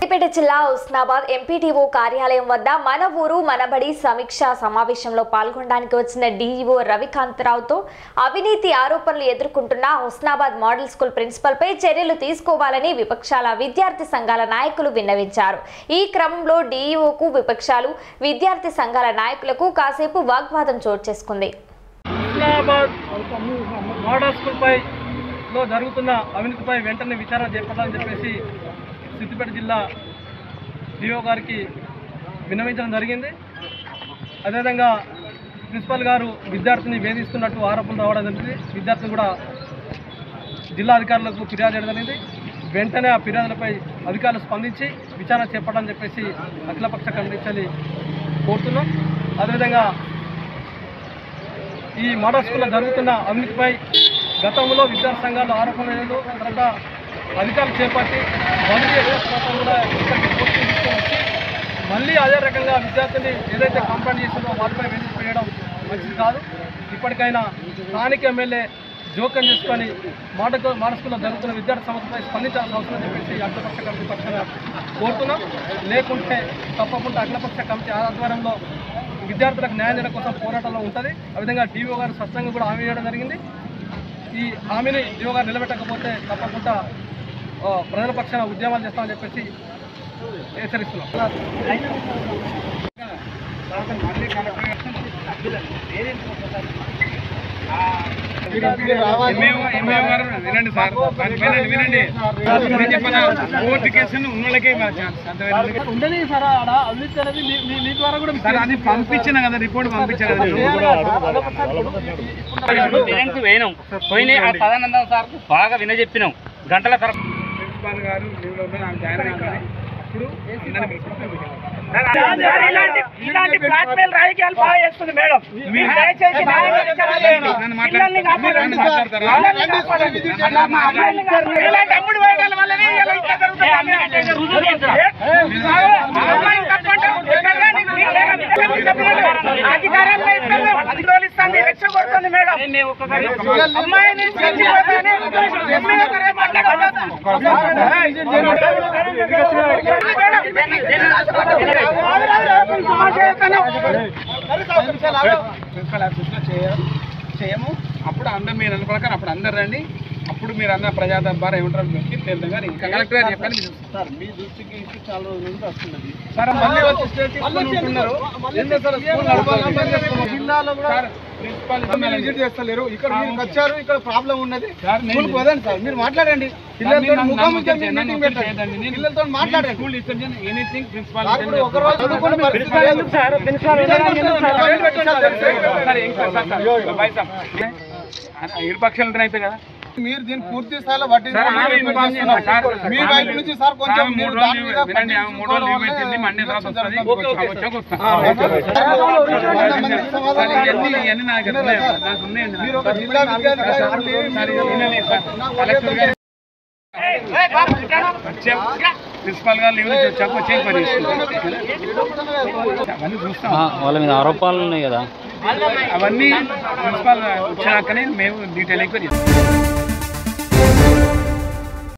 సిద్దిపేట జిల్లా ఉస్నాబాద్ ఎంపీటీఓ కార్యాలయం వద్ద మన ఊరు మనబడి సమీక్ష సమావేశంలో పాల్గొనడానికి వచ్చిన డీఈఓ రవికాంతరావుతో అవినీతి ఆరోపణలు ఎదుర్కొంటున్న హుస్నాబాద్ మోడల్ స్కూల్ ప్రిన్సిపల్పై చర్యలు తీసుకోవాలని విపక్షాల విద్యార్థి సంఘాల నాయకులు విన్నవించారు ఈ క్రమంలో డీఈఓకు విపక్షాలు విద్యార్థి సంఘాల నాయకులకు కాసేపు వాగ్వాదం చోటు చేసుకుంది హుస్నాబాద్ మోడల్ స్కూల్పై లో జరుగుతున్న అవినీతిపై వెంటనే విచారణ చేపట్టాలని చెప్పేసి సిద్దిపేట జిల్లా డిఓ గారికి విన్నవించడం జరిగింది అదేవిధంగా ప్రిన్సిపల్ గారు విద్యార్థిని వేధిస్తున్నట్టు ఆరోపణలు రావడం జరిగింది విద్యార్థిని కూడా జిల్లా అధికారులకు ఫిర్యాదు చేయడం జరిగింది వెంటనే ఆ ఫిర్యాదులపై అధికారులు స్పందించి విచారణ చేపట్టాలని చెప్పేసి అఖిలపక్ష కమిటీ కోరుతున్నాం అదేవిధంగా ఈ మోడల్ స్కూల్లో జరుగుతున్న అవినీతిపై గతంలో విద్యార్థి సంఘాలు ఆరోపణలు తర్వాత అధికారులు చేపట్టి బదిలీ చేసిన తర్వాత కూడా ఇక్కడికి పోస్టులు తీసుకొని వచ్చి మళ్ళీ అదే రకంగా విద్యార్థిని ఏదైతే కంప్లైంట్ చేసిందో వాటిపై వేధించడం మంచిది కాదు ఇప్పటికైనా స్థానిక ఎమ్మెల్యే జోక్యం చేసుకొని మాట మాట స్కూల్లో జరుగుతున్న విద్యార్థి సమస్యపై స్పందించాల్సిన అవసరం చెప్పేసి అఖిలపక్ష కమిటీ పక్షాన కోరుతున్నాం లేకుంటే తప్పకుండా అఖిలపక్ష కమిటీ ఆధ్వర్యంలో విద్యార్థులకు న్యాయం చేయడం కోసం పోరాటంలో ఉంటుంది ఆ విధంగా డిఓ గారు స్పష్టంగా కూడా హామీ ఇవ్వడం జరిగింది ఈ హామీని డిఓ గారు నిలబెట్టకపోతే తప్పకుండా ఆ, ప్రజల పక్షాన ఉద్యమాలు చేస్తామని చెప్పేసి హెచ్చరిస్తున్నాం వినండి సార్ వినండి వినండి నేను చెప్పిన కోర్టు కేసును ఉన్నోళ్ళకే ఇవ్వాలి ఛాన్స్. అంతవరకు ఉండని సార్ ఆడ అవినీతి అనేది మీ- మీ- మీ ద్వారా కూడా సార్ అది పంపించిన కదా రిపోర్ట్ పంపించాను కదా నేను. పేరెంట్స్ పోయినాం పోయినాయి ఆ సదానందం సార్ బాగా వినజెప్పినాం గంటల తరపు ప్రిన్సిపాల్ గారు లీవ్లో ఉన్నారు, ఆమె జాయిన్ కావాలి అప్పుడు అందరినీ పిలుచుకుంటాం. ఇలాంటి బ్లాక్ మెయిల్ రాజకీయాలు బాగా చేస్తుంది మేడం మీరు దయచేసి న్యాయం చేయాలి. నన్ను మాట్లాడండి. పిల్లల్ని కాపాడండి. నన్ను మాట్లాడతారా? పిల్లల్ని కాపాడండి. మా అమ్మాయిల్ని కాపాడండి. ఇలాంటి అమ్ముడు పోయేవాళ్ళ వల్లనే ఇలా ఇట్లా జరుగుతుంది. మా అమ్మాయిని తప్పంటాం. ఎక్కడైనా నీకు నీకు లేదా? మీరు చెప్పలేదు. అధికారంలో ఇస్తాను. అధికారులు ఇస్తాను. రక్ష కొడుతుంది మేడం అమ్మాయిని చచ్చిపోతానే ఎమ్మెల్యే గారే ప్రిన్సిపల్ ఆఫీస్లో చేయ- చేయము అప్పుడు అందరు మీరు అన్న ప్రకారం అప్పుడు అందరు రండి అప్పుడు మీరు అన్న ప్రజా దర్బార్ ఏమంటారు పెట్టి తెలుద్దాం కానీ ఇంకా కలెక్టర్ గారు చెప్పండి మీరు సార్ మీ దృష్టికి ఇష్యూ చాలా రోజుల నుంచి వస్తున్నది సార్ మళ్ళీ వచ్చి స్టేట్ తీసుకొని ఉంటున్నారు ఎందుకు సార్ స్కూల్ నడపాలని పని చేస్తున్నాం. జిల్లాలో కూడా సార్ ప్రిన్సిపాల్ మీరు విజిట్ చేస్తలేరు ఇక్కడ మీరు వచ్చారు ఇక్కడ ప్రాబ్లం ఉన్నది సార్, నేను- స్కూల్కి పోదండి సార్ మీరు మాట్లాడండి పిల్లలతో నన్ను- ముఖాముఖి నన్ను మీటింగ్ ఒత్తిడి పెట్టండి చేయదండి. నేను- పిల్లలతో మాట్లాడండి స్కూల్ ఇన్స్పెక్షన్ ఎనీథింగ్ ప్రిన్సిపాల్ నాకు ఇప్పుడు ఒక రోజు చదువుకునే పరిస్థితి లేదు. సార్ ఏం sir sir sir bye sir ఇరు పక్షాలు ఉంటాయి అయిపోయి కదా మీరు దీన్ని పూర్తి స్థాయిలో పట్టి సార్, ఆమె ఇన్ఫార్మ్ చేయండి సార్. మీ వైపు నుంచి సార్ కొంచెం ఆమె మీరు మూడు దాని రోజులు మీద వినండి, ఆమె మూడు రోజులు లీవ్ పట్టించుకోవడం పెట్టింది, మండే తర్వాత వల్ల వస్తుంది. Okay, okay. ఆమె వచ్చాక వస్తాం. ఆ, ఓకే. సార్, ఇవన్నీ- ఇవన్నీ నాకు ఉన్నాయి. నాకు ఉన్నాయండి. మీరు ఒక జిల్లా విద్యాధికారి ఉండి సార్, మీరు వినాలి సార్. నా కలెక్టర్ గారు వచ్చాం. ప్రిన్సిపాల్ గారు లీవ్ నుంచి వచ్చాక వచ్చి ఎంక్వైరీ చేసుకుంటాం. అవన్నీ చూస్తాం వాళ్ళ మీద ఆరోపణలు ఉన్నాయి కదా అవన్నీ ప్రిన్సిపాల్ వచ్చినాకనే మేము డీటెయిల్ ఎంక్వైరీ చేస్తాం